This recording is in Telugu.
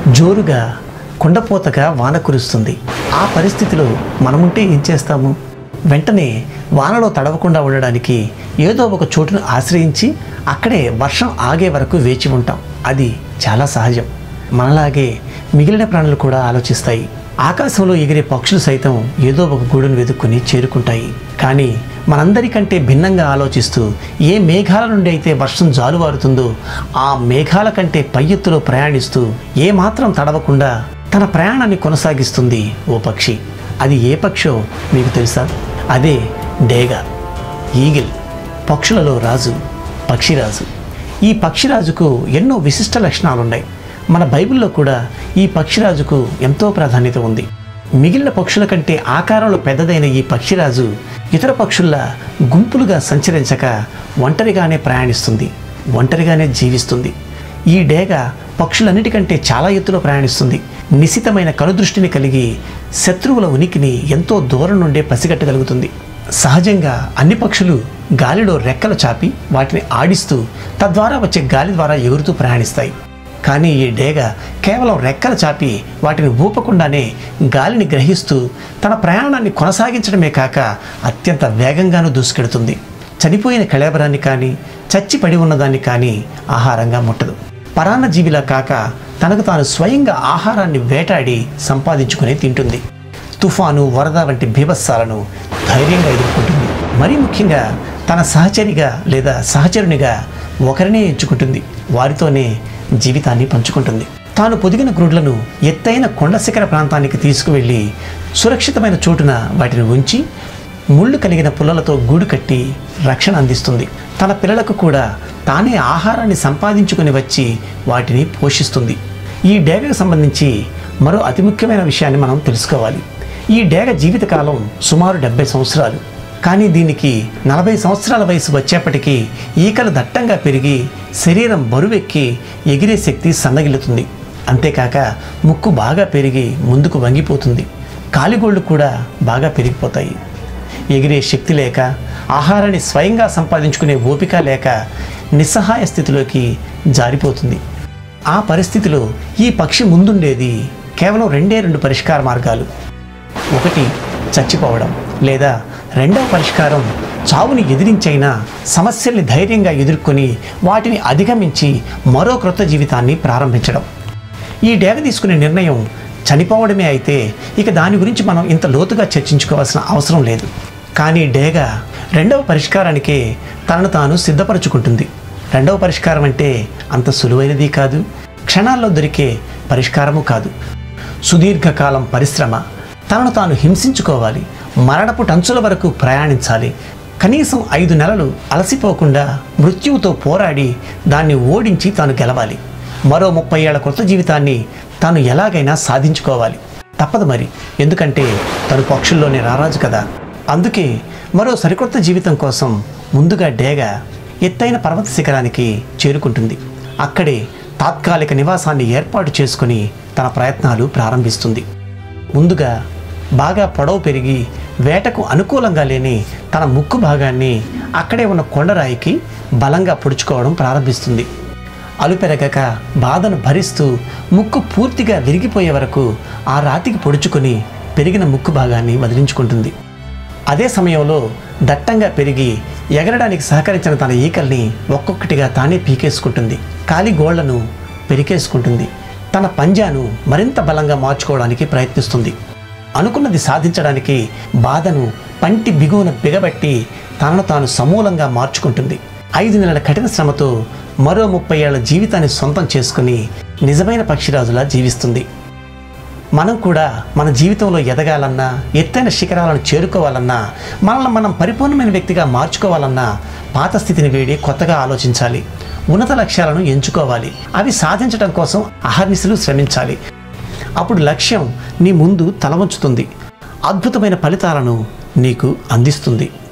జోరుగా కుండపోతగా వాన కురుస్తుంది ఆ పరిస్థితిలో మనముంటే ఏం చేస్తాము వెంటనే వానలో తడవకుండా ఉండడానికి ఏదో ఒక చోటును ఆశ్రయించి అక్కడే వర్షం ఆగే వరకు వేచి ఉంటాం అది చాలా సహజం మనలాగే మిగిలిన ప్రాణులు కూడా ఆలోచిస్తాయి ఆకాశంలో ఎగిరే పక్షులు సైతం ఏదో ఒక గూడును వెతుక్కుని చేరుకుంటాయి కానీ మనందరికంటే భిన్నంగా ఆలోచిస్తూ ఏ మేఘాల నుండి అయితే వర్షం జాలువారుతుందో ఆ మేఘాల కంటే పై ఎత్తులో ప్రయాణిస్తూ ఏ మాత్రం తడవకుండా తన ప్రయాణాన్ని కొనసాగిస్తుంది ఓ పక్షి అది ఏ పక్షో మీకు తెలుసా అదే డేగ ఈగిల్ పక్షులలో రాజు పక్షిరాజు ఈ పక్షిరాజుకు ఎన్నో విశిష్ట లక్షణాలున్నాయి మన బైబిల్లో కూడా ఈ పక్షిరాజుకు ఎంతో ప్రాధాన్యత ఉంది మిగిలిన పక్షుల కంటే ఆకారంలో పెద్దదైన ఈ పక్షిరాజు ఇతర పక్షుల్లా గుంపులుగా సంచరించక ఒంటరిగానే ప్రయాణిస్తుంది ఒంటరిగానే జీవిస్తుంది ఈ డేగ పక్షులన్నిటికంటే చాలా ఎత్తులో ప్రయాణిస్తుంది నిశితమైన కనుదృష్టిని కలిగి శత్రువుల ఉనికిని ఎంతో దూరం నుండే పసిగట్టగలుగుతుంది సహజంగా అన్ని పక్షులు గాలిలో రెక్కలు చాపి వాటిని ఆడిస్తూ తద్వారా వచ్చే గాలి ద్వారా ఎగురుతూ ప్రయాణిస్తాయి కానీ ఈ డేగ కేవలం రెక్కలు చాపి వాటిని ఊపకుండానే గాలిని గ్రహిస్తూ తన ప్రయాణాన్ని కొనసాగించడమే కాక అత్యంత వేగంగానూ దూసుకెడుతుంది చనిపోయిన కళేబరాన్ని కానీ చచ్చి పడి ఉన్నదాన్ని కానీ ఆహారంగా ముట్టదు పరాన్న జీవిలా కాక తనకు తాను స్వయంగా ఆహారాన్ని వేటాడి సంపాదించుకుని తింటుంది తుఫాను వరద వంటి బీభత్సాలను ధైర్యంగా ఎదుర్కొంటుంది మరీ ముఖ్యంగా తన సహచరిగా లేదా సహచరునిగా ఒకరినే ఎంచుకుంటుంది వారితోనే జీవితాన్ని పంచుకుంటుంది తాను పొదిగిన గ్రుడ్లను ఎత్తైన కొండ శిఖర ప్రాంతానికి తీసుకువెళ్ళి సురక్షితమైన చోటున వాటిని ఉంచి ముళ్ళు కలిగిన పుల్లలతో గూడు కట్టి రక్షణ అందిస్తుంది తన పిల్లలకు కూడా తానే ఆహారాన్ని సంపాదించుకుని వచ్చి వాటిని పోషిస్తుంది ఈ డేగకు సంబంధించి మరో అతి ముఖ్యమైన విషయాన్ని మనం తెలుసుకోవాలి ఈ డేగ జీవితకాలం సుమారు డెబ్బై సంవత్సరాలు కానీ దీనికి నలభై సంవత్సరాల వయసు వచ్చేప్పటికీ ఈకలు దట్టంగా పెరిగి శరీరం బరువెక్కి ఎగిరే శక్తి సన్నగిల్లుతుంది అంతేకాక ముక్కు బాగా పెరిగి ముందుకు వంగిపోతుంది కాలిగోళ్ళు కూడా బాగా పెరిగిపోతాయి ఎగిరే శక్తి లేక ఆహారాన్ని స్వయంగా సంపాదించుకునే ఓపిక లేక నిస్సహాయ స్థితిలోకి జారిపోతుంది ఆ పరిస్థితిలో ఈ పక్షి ముందుండేది కేవలం రెండే రెండు పరిష్కార మార్గాలు ఒకటి చచ్చిపోవడం లేదా రెండవ పరిష్కారం చావుని ఎదిరించైనా సమస్యల్ని ధైర్యంగా ఎదుర్కొని వాటిని అధిగమించి మరో క్రొత్త జీవితాన్ని ప్రారంభించడం ఈ డేగ తీసుకునే నిర్ణయం చనిపోవడమే అయితే ఇక దాని గురించి మనం ఇంత లోతుగా చర్చించుకోవాల్సిన అవసరం లేదు కానీ డేగ రెండవ పరిష్కారానికే తనను తాను సిద్ధపరచుకుంటుంది రెండవ పరిష్కారం అంటే అంత సులువైనది కాదు క్షణాల్లో దొరికే పరిష్కారము కాదు సుదీర్ఘకాలం పరిశ్రమ తనను తాను హింసించుకోవాలి మరణపు టంచుల వరకు ప్రయాణించాలి కనీసం ఐదు నెలలు అలసిపోకుండా మృత్యువుతో పోరాడి దాన్ని ఓడించి తాను గెలవాలి మరో ముప్పై ఏళ్ల కొత్త జీవితాన్ని తాను ఎలాగైనా సాధించుకోవాలి తప్పదు మరి ఎందుకంటే తను పక్షుల్లోనే రారాజు కదా అందుకే మరో సరికొత్త జీవితం కోసం ముందుగా డేగ ఎత్తైన పర్వత శిఖరానికి చేరుకుంటుంది అక్కడే తాత్కాలిక నివాసాన్ని ఏర్పాటు చేసుకుని తన ప్రయత్నాలు ప్రారంభిస్తుంది ముందుగా బాగా పొడవు పెరిగి వేటకు అనుకూలంగా లేని తన ముక్కు భాగాన్ని అక్కడే ఉన్న కొండరాయికి బలంగా పొడుచుకోవడం ప్రారంభిస్తుంది అలుపెరగక బాధను భరిస్తూ ముక్కు పూర్తిగా విరిగిపోయే వరకు ఆ రాతికి పొడుచుకొని పెరిగిన ముక్కు భాగాన్ని వదిలించుకుంటుంది అదే సమయంలో దట్టంగా పెరిగి ఎగరడానికి సహకరించిన తన ఈకల్ని ఒక్కొక్కటిగా తానే పీకేసుకుంటుంది కాలి గోళ్లను పెరికేసుకుంటుంది తన పంజాను మరింత బలంగా మార్చుకోవడానికి ప్రయత్నిస్తుంది అనుకున్నది సాధించడానికి బాధను పంటి బిగువున బిగబట్టి తనను తాను సమూలంగా మార్చుకుంటుంది ఐదు నెలల కఠిన శ్రమతో మరో ముప్పై ఏళ్ల జీవితాన్ని సొంతం చేసుకుని నిజమైన పక్షిరాజులా జీవిస్తుంది మనం కూడా మన జీవితంలో ఎదగాలన్నా ఎత్తైన శిఖరాలను చేరుకోవాలన్నా మనల్ని మనం పరిపూర్ణమైన వ్యక్తిగా మార్చుకోవాలన్నా పాత స్థితిని వేడి కొత్తగా ఆలోచించాలి ఉన్నత లక్ష్యాలను ఎంచుకోవాలి అవి సాధించడం కోసం అహర్నిశలు శ్రమించాలి అప్పుడు లక్ష్యం నీ ముందు తలవంచుతుంది అద్భుతమైన ఫలితాలను నీకు అందిస్తుంది